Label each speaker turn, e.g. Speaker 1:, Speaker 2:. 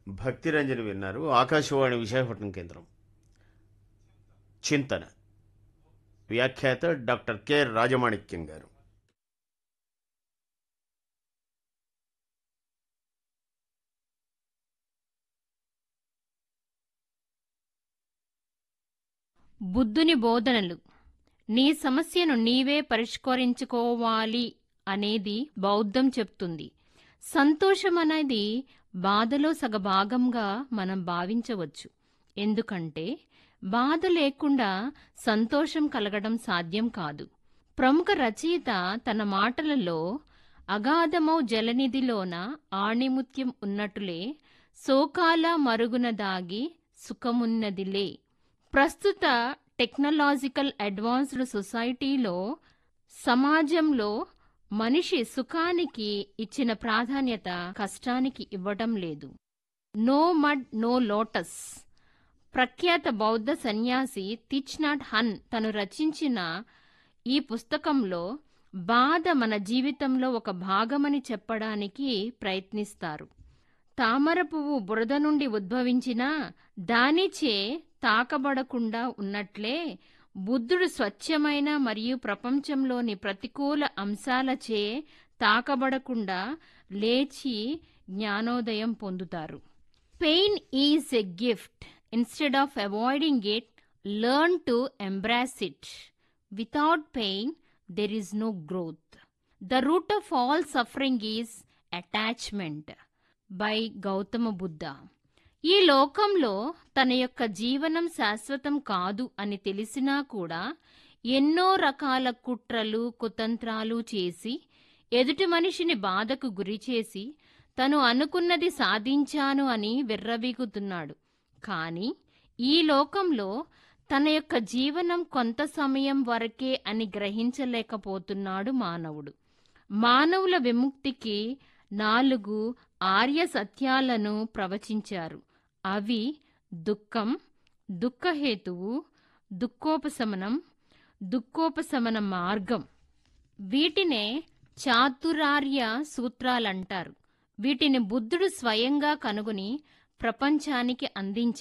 Speaker 1: భక్తిరంజని విన్నారు ఆకాశవాణి విశాఖపట్నం కేంద్రం చింతన వ్యాఖ్యాత డాక్టర్ కె రాజమాణిక్యం గారు
Speaker 2: బుద్ధుని బోధనలు నీ సమస్యను నీవే పరిష్కరించుకోవాలి అనేది బౌద్ధం చెప్తుంది సంతోషం అనేది బాధలో సగభాగంగా మనం భావించవచ్చు ఎందుకంటే బాధ లేకుండా సంతోషం కలగడం సాధ్యం కాదు ప్రముఖ రచయిత తన మాటలలో అగాధమౌ జలనిధిలోన ఆణిముత్యం ఉన్నట్టులే శోకాల మరుగున దాగి సుఖమున్నదిలే ప్రస్తుత టెక్నాలజికల్ అడ్వాన్స్డ్ సొసైటీలో సమాజంలో మనిషి సుఖానికి ఇచ్చిన ప్రాధాన్యత కష్టానికి ఇవ్వడం లేదు నో మడ్ నో లోటస్ ప్రఖ్యాత బౌద్ధ సన్యాసి తిచ్ నాట్ హన్ తను రచించిన ఈ పుస్తకంలో బాధ మన జీవితంలో ఒక భాగమని చెప్పడానికి ప్రయత్నిస్తారు తామర పువ్వు బురద నుండి ఉద్భవించినా దానిచే తాకబడకుండా ఉన్నట్లే బుద్ధుడు స్వచ్ఛమైన మరియు ప్రపంచంలోని ప్రతికూల అంశాలచే తాకబడకుండా లేచి జ్ఞానోదయం పొందుతారు pain is a gift instead of avoiding it learn to embrace it without pain there is no growth the root of all suffering is attachment by Gautama Buddha ఈ లోకంలో తన యొక్క జీవనం శాశ్వతం కాదు అని తెలిసినా కూడా ఎన్నో రకాల కుట్రలు కుతంత్రాలు చేసి ఎదుటి మనిషిని బాధకు గురిచేసి తను అనుకున్నది సాధించాను అని విర్రవీగుతున్నాడు కానీ ఈ లోకంలో తన యొక్క జీవనం కొంత సమయం వరకే అని గ్రహించలేకపోతున్నాడు మానవుడు మానవుల విముక్తికి నాలుగు ఆర్య సత్యాలను ప్రవచించారు అవి దుఃఖం దుఃఖహేతువు దుఃఖోపశమనం దుఃఖోపశమన మార్గం వీటినే చాతురార్య సూత్రాలంటారు వీటిని బుద్ధుడు స్వయంగా కనుగొని ప్రపంచానికి అందించారు